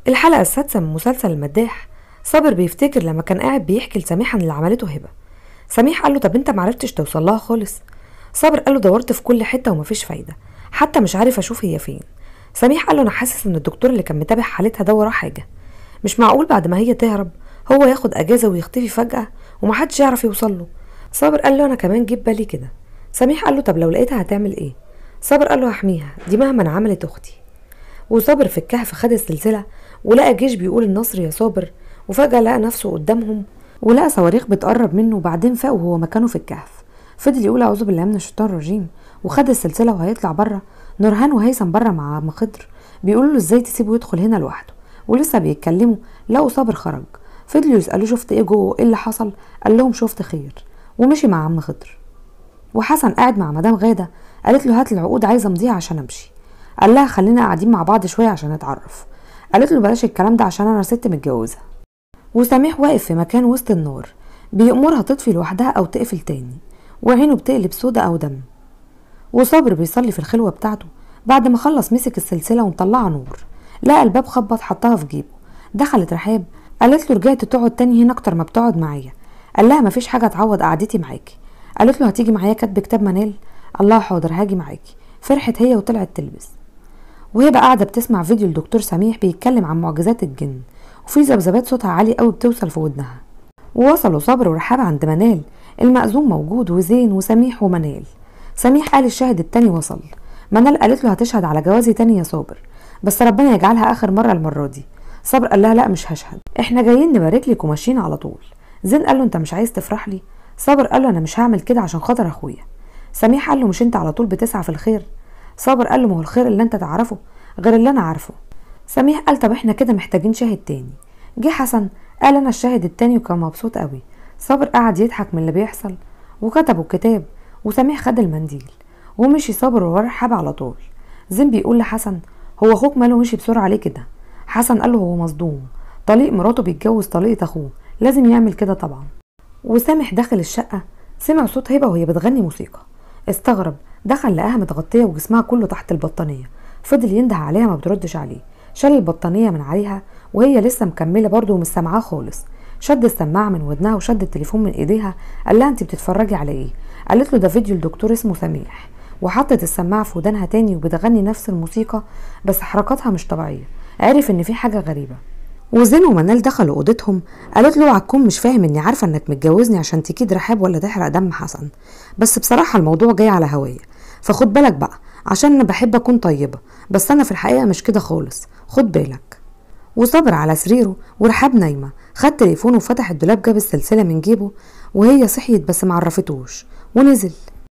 الحلقة السادسة من مسلسل المداح صابر بيفتكر لما كان قاعد بيحكي لسميح عن اللي عملته هبة سميح قال له طب انت معرفتش توصل لها خالص صابر قال له دورت في كل حتة ومفيش فايدة حتى مش عارف اشوف هي فين سميح قال له انا حاسس ان الدكتور اللي كان متابع حالتها ده وراه حاجة مش معقول بعد ما هي تهرب هو ياخد اجازة ويختفي فجأة ومحدش يعرف يوصل له صابر قال له انا كمان جيب بالي كده سميح قال له طب لو لقيتها هتعمل ايه صابر قال له هحميها دي مهما عملت اختي وصابر في الكهف خد السلسلة ولقى جيش بيقول النصر يا صابر وفجأة لقى نفسه قدامهم ولقى صواريخ بتقرب منه وبعدين فاق وهو مكانه في الكهف فضل يقول أعوذ بالله من الشيطان الرجيم وخد السلسلة وهيطلع بره نورهان وهيثم بره مع عم خضر بيقولوا له ازاي تسيبه يدخل هنا لوحده ولسه بيتكلموا لقوا صابر خرج فضلوا يسألوه شفت ايه جوه ايه اللي حصل قال لهم شفت خير ومشي مع عم خضر وحسن قاعد مع مدام غادة قالت له هات العقود عايزة امضيها عشان امشي قال لها خلينا قاعدين مع بعض شوية عشان نتعرف قالت له بلاش الكلام ده عشان انا ست متجوزة وسميح واقف في مكان وسط النار بيأمرها تطفي لوحدها او تقفل تاني وعينه بتقلب سودا او دم وصابر بيصلي في الخلوة بتاعته بعد ما خلص مسك السلسلة ومطلعها نور لقى الباب خبط حطها في جيبه دخلت رحاب قالت له رجعت تقعد تاني هنا اكتر ما بتقعد معايا قال لها مفيش حاجة تعوض قعدتي معاكي قالت له هتيجي معايا كاتب كتاب منال الله حاضر هاجي معاكي فرحت هي وطلعت تلبس وهي بقى قاعدة بتسمع فيديو لدكتور سميح بيتكلم عن معجزات الجن وفي ذبذبات صوتها عالي قوي بتوصل في ودنها ووصلوا صبر ورحاب عند منال المأذون موجود وزين وسميح ومنال سميح قال الشاهد التاني وصل منال قالت له هتشهد على جوازي تاني يا صابر بس ربنا يجعلها اخر مره المره دي صبر قال لها لا مش هشهد احنا جايين نبارك لك وماشيين على طول زين قال له انت مش عايز تفرح لي صابر قال له انا مش هعمل كده عشان خاطر اخويا سميح قال له مش انت على طول بتسعى في الخير صابر قال له ما هو الخير اللي انت تعرفه غير اللي انا عارفه سميح قال طب احنا كده محتاجين شاهد تاني جه حسن قال انا الشاهد التاني وكان مبسوط قوي صابر قعد يضحك من اللي بيحصل وكتبوا الكتاب وسميح خد المنديل ومشي صابر ورحب على طول زين بيقول لحسن هو اخوك ماله مشي بسرعه ليه كده حسن قال له هو مصدوم طليق مراته بيتجوز طليقه اخوه لازم يعمل كده طبعا وسامح دخل الشقه سمع صوت هبه وهي بتغني موسيقى استغرب دخل لقاها متغطيه وجسمها كله تحت البطانيه فضل ينده عليها ما بتردش عليه شال البطانيه من عليها وهي لسه مكمله برضه ومش سامعاه خالص شد السماعه من ودنها وشد التليفون من ايديها قال لها انت بتتفرجي على ايه قالت له ده فيديو الدكتور اسمه سميح وحطت السماعه في ودانها تاني وبتغني نفس الموسيقى بس حركاتها مش طبيعيه عرف ان في حاجه غريبه وزين ومنال دخلوا اوضتهم قالت له اوعى تكون مش فاهم اني عارفه انك متجوزني عشان تكيد رحاب ولا تحرق دم حسن بس بصراحه الموضوع جاي على هوايه فخد بالك بقى عشان انا بحب اكون طيبه بس انا في الحقيقه مش كده خالص خد بالك وصبر على سريره ورحاب نايمه خد تليفونه وفتح الدولاب جاب السلسله من جيبه وهي صحيت بس معرفتوش ونزل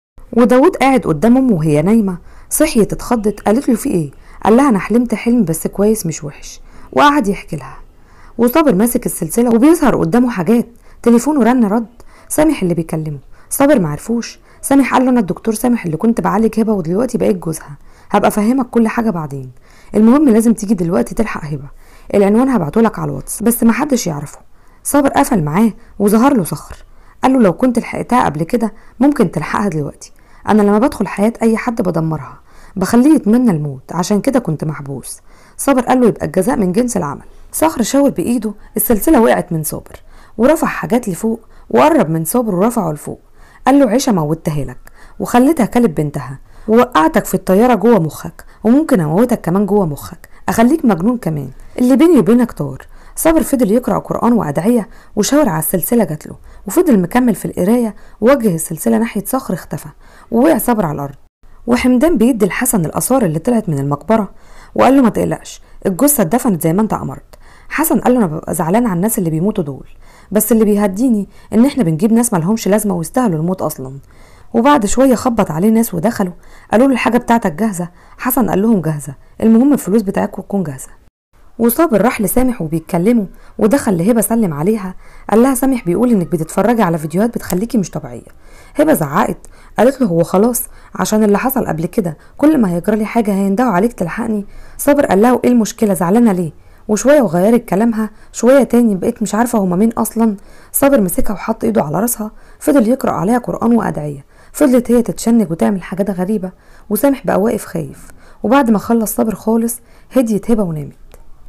وداود قاعد قدام امه وهي نايمه صحيت اتخضت قالت له في ايه قال لها انا حلمت حلم بس كويس مش وحش وقعد يحكي لها وصابر ماسك السلسله وبيظهر قدامه حاجات تليفونه رن رد سامح اللي بيكلمه صابر معرفوش سامح قال له انا الدكتور سامح اللي كنت بعالج هبه ودلوقتي بقيت جوزها هبقى افهمك كل حاجه بعدين المهم لازم تيجي دلوقتي تلحق هبه العنوان هبعتهولك على الواتس بس محدش يعرفه صابر قفل معاه وظهر له صخر قال له لو كنت لحقتها قبل كده ممكن تلحقها دلوقتي انا لما بدخل حياه اي حد بدمرها بخليه يتمنى الموت عشان كده كنت محبوس صابر قال له يبقى الجزاء من جنس العمل صخر شاور بايده السلسله وقعت من صابر ورفع حاجات لفوق وقرب من صابر ورفعه لفوق قال له عيشه موتها لك وخليتها كلب بنتها ووقعتك في الطياره جوه مخك وممكن اموتك كمان جوه مخك اخليك مجنون كمان اللي بيني وبينك طار صابر فضل يقرا قران وادعيه وشاور على السلسله جات له وفضل مكمل في القرايه ووجه السلسله ناحيه صخر اختفى ووقع صابر على الارض وحمدان بيدي لحسن الاثار اللي طلعت من المقبره وقال له ما تقلقش الجثه اتدفنت زي ما انت امرت حسن قال له انا ببقى زعلان على الناس اللي بيموتوا دول بس اللي بيهديني ان احنا بنجيب ناس مالهمش لازمه ويستاهلوا الموت اصلا وبعد شويه خبط عليه ناس ودخلوا قالوا له الحاجه بتاعتك جاهزه حسن قال لهم جاهزه المهم الفلوس بتاعتكم تكون جاهزه وصابر راح لسامح وبيتكلموا ودخل لهبه سلم عليها قال لها سامح بيقول انك بتتفرجي على فيديوهات بتخليكي مش طبيعيه هبه زعقت قالت له هو خلاص عشان اللي حصل قبل كده كل ما هيجرى لي حاجه هيندهوا عليك تلحقني صابر قال لها وايه المشكله زعلانه ليه وشويه وغيرت كلامها شويه تاني بقيت مش عارفه هما مين اصلا صابر مسكها وحط ايده على راسها فضل يقرا عليها قران وادعيه فضلت هي تتشنج وتعمل حاجات غريبه وسامح بقى واقف خايف وبعد ما خلص صابر خالص هديت هبه ونامت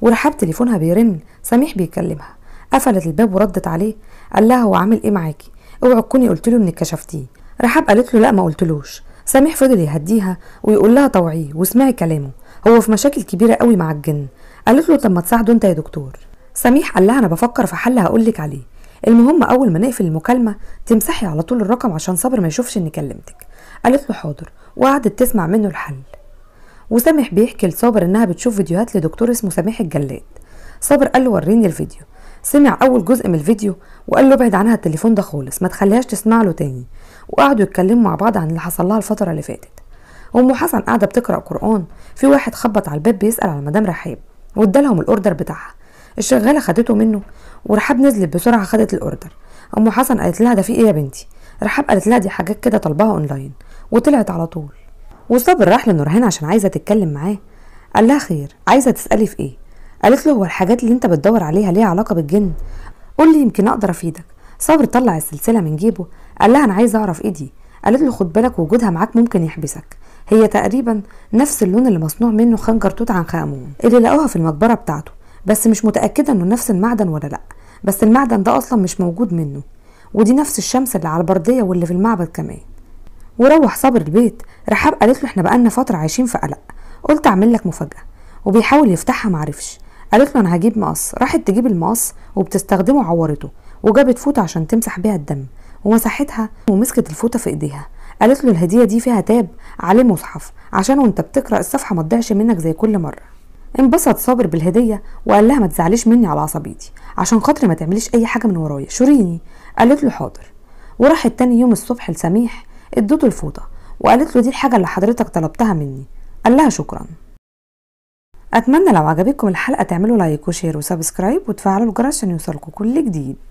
ورحاب تليفونها بيرن سميح بيكلمها قفلت الباب وردت عليه قال لها هو عامل ايه معاكي اوعي تكوني قلت له انك كشفتيه رحاب قالت له لا ما قلتلوش سميح فضل يهديها ويقول لها طوعيه واسمعي كلامه هو في مشاكل كبيره قوي مع الجن قالت له طب ما تساعده انت يا دكتور سميح قال لها انا بفكر في حل هقولك عليه المهم اول ما نقفل المكالمه تمسحي على طول الرقم عشان صابر ما يشوفش اني كلمتك قالت له حاضر وقعدت تسمع منه الحل وسامح بيحكي لصابر انها بتشوف فيديوهات لدكتور اسمه سميح الجلاد صابر قال له وريني الفيديو سمع اول جزء من الفيديو وقال له ابعد عنها التليفون ده خالص ما تخليهاش تسمع له تاني وقعدوا يتكلموا مع بعض عن اللي حصل لها الفتره اللي فاتت ام حسن قاعده بتقرا قران في واحد خبط على الباب بيسال على مدام رحاب وادالهم الاوردر بتاعها الشغاله خدته منه ورحاب نزلت بسرعه خدت الاوردر ام حسن قالت لها ده في ايه يا بنتي رحاب قالت لها دي حاجات كده طالباها اونلاين وطلعت على طول وصابر راح لنورهان عشان عايزه تتكلم معاه قال لها خير عايزه تسالي في ايه قالت له هو الحاجات اللي انت بتدور عليها ليها علاقه بالجن قول لي يمكن اقدر افيدك صابر طلع السلسله من جيبه قال لها انا عايزه اعرف ايه دي قالت له خد بالك وجودها معاك ممكن يحبسك هي تقريبا نفس اللون اللي مصنوع منه خنجر توت عنخ امون اللي لقوها في المقبره بتاعته بس مش متاكده انه نفس المعدن ولا لا بس المعدن ده اصلا مش موجود منه ودي نفس الشمس اللي على البرديه واللي في المعبد كمان وروح صابر البيت رحاب قالت له احنا بقالنا فتره عايشين في قلق قلت اعمل لك مفاجاه وبيحاول يفتحها معرفش قالت له انا هجيب مقص راحت تجيب المقص وبتستخدمه عورته وجابت فوطه عشان تمسح بيها الدم ومسحتها ومسكت الفوطه في ايديها قالت له الهديه دي فيها تاب عليه مصحف عشان وانت بتقرا الصفحه ما تضيعش منك زي كل مره انبسط صابر بالهديه وقال لها ما تزعليش مني على عصبيتي عشان خاطري ما تعمليش اي حاجه من ورايا شوريني قالت له حاضر وراحت تاني يوم الصبح لسميح ادته الفوطه وقالت له دي الحاجه اللي حضرتك طلبتها مني قال لها شكرا اتمنى لو عجبتكم الحلقه تعملوا لايك وشير وسبسكرايب وتفعلوا الجرس عشان يوصلكم كل جديد